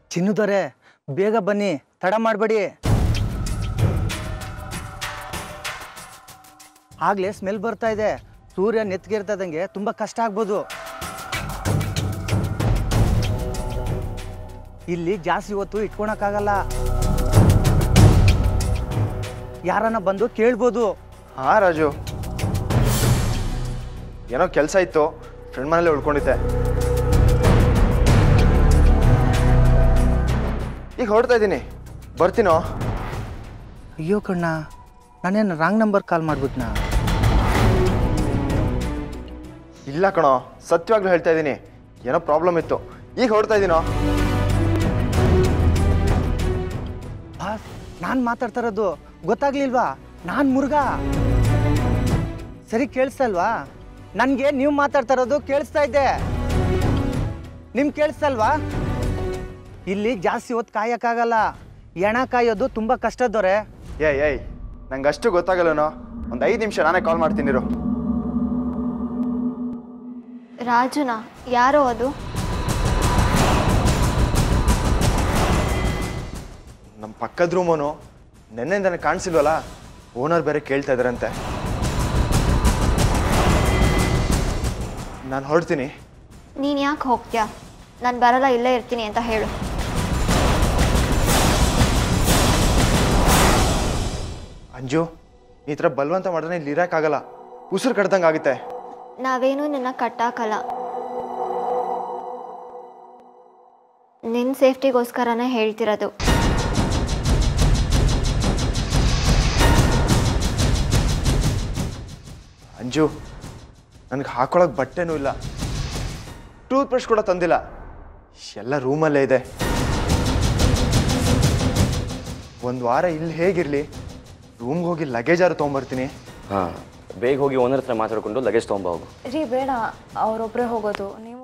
ಚಿನ್ನುದರೆ ಬೇಗ ಬನ್ನಿ ತಡ ಮಾಡಬೇಡಿ ಆಗ್ಲೇ ಸ್ಮೆಲ್ ಬರ್ತಾ ಇದೆ ಸೂರ್ಯ ನೆತ್ಗಿರ್ತದಂಗೆ ತುಂಬ ಕಷ್ಟ ಆಗ್ಬೋದು ಇಲ್ಲಿ ಜಾಸ್ತಿ ಹೊತ್ತು ಇಟ್ಕೊಳಕ್ಕಾಗಲ್ಲ ಯಾರನ್ನ ಬಂದು ಕೇಳ್ಬೋದು ಹಾಂ ರಾಜು ಏನೋ ಕೆಲಸ ಇತ್ತು ಫ್ರೆಂಡ್ ಮನೇಲಿ ಉಳ್ಕೊಂಡಿದ್ದೆ ಈಗ ಹೊರಡ್ತಾ ಇದ್ದೀನಿ ಬರ್ತೀನೋ ಅಯ್ಯೋ ಕಣ್ಣ ನಾನೇನು ರಾಂಗ್ ನಂಬರ್ ಕಾಲ್ ಮಾಡ್ಬಿಟ್ನಾ ಇಲ್ಲ ಕಣೋ ಸತ್ಯವಾಗ್ಲೂ ಹೇಳ್ತಾ ಇದ್ದೀನಿ ಏನೋ ಪ್ರಾಬ್ಲಮ್ ಇತ್ತು ಈಗ ಹೊರಡ್ತಾ ಇದ್ದೀನೋ ಬಾಸ್ ನಾನು ಮಾತಾಡ್ತಾ ಇರೋದು ಗೊತ್ತಾಗ್ಲಿಲ್ವಾ ನಾನು ಮುರುಗ ಸರಿ ಕೇಳಿಸ್ತಾ ಇಲ್ವಾ ನನಗೆ ನೀವು ಮಾತಾಡ್ತಾ ಇರೋದು ಕೇಳಿಸ್ತಾ ಇದ್ದೆ ನಿಮ್ಗೆ ಕೇಳಿಸ್ತಾ ಇಲ್ವಾ ಇಲ್ಲಿ ಜಾಸ್ತಿ ಹೊತ್ತು ಕಾಯಕ್ಕಾಗಲ್ಲ ಎಣ ಕಾಯೋದು ತುಂಬ ಕಷ್ಟ ದೊರೆ ಏಯ್ ಏಯ್ ನಂಗೆ ಅಷ್ಟು ಗೊತ್ತಾಗಲ್ಲನೋ ಒಂದು ಐದು ನಿಮಿಷ ನಾನೇ ಕಾಲ್ ಮಾಡ್ತೀನಿರು ರಾಜುನಾ ಯಾರೋ ಅದು ನಮ್ಮ ಪಕ್ಕದ ರೂಮೋನು ನೆನ್ನೆಯಿಂದ ನನಗೆ ಕಾಣಿಸಿಲ್ವಲ್ಲ ಓನರ್ ಬೇರೆ ಕೇಳ್ತಾ ಇದ್ದಾರಂತೆ ನಾನು ಹೊರಡ್ತೀನಿ ನೀನು ಯಾಕೆ ಹೋಗ್ತೀಯಾ ನಾನು ಬರಲ್ಲ ಇಲ್ಲೇ ಇರ್ತೀನಿ ಅಂತ ಹೇಳು ಅಂಜು ಈ ಥರ ಬಲವಂತ ಮಾಡಿದ್ರೆ ಇಲ್ಲಿ ಇರೋಕ್ಕಾಗಲ್ಲ ಉಸಿರು ಕಡ್ದಂಗೆ ಆಗುತ್ತೆ ನಾವೇನು ನಿನ್ನ ಕಟ್ಟಾಕಲ್ಲ ನಿನ್ನ ಸೇಫ್ಟಿಗೋಸ್ಕರನೇ ಹೇಳ್ತಿರೋದು ಅಂಜು ನನಗೆ ಹಾಕೊಳಕ್ಕೆ ಬಟ್ಟೆನೂ ಇಲ್ಲ ಟೂತ್ ಬ್ರಷ್ ಕೂಡ ತಂದಿಲ್ಲ ಎಲ್ಲ ರೂಮಲ್ಲೇ ಇದೆ ಒಂದು ವಾರ ಇಲ್ಲಿ ಹೇಗಿರಲಿ ರೂಮ್ಗೆ ಹೋಗಿ ಲಗೇಜಾರು ತೊಗೊಂಬರ್ತೀನಿ ಹಾಂ ಬೇಗ ಹೋಗಿ ಓನರ್ ಹತ್ರ ಮಾತಾಡ್ಕೊಂಡು ಲಗೇಜ್ ತೊಗೊಂಬ ಹೋಗು ರೀ ಬೇಡ ಅವರೊಬ್ಬರೇ ಹೋಗೋದು ನೀವು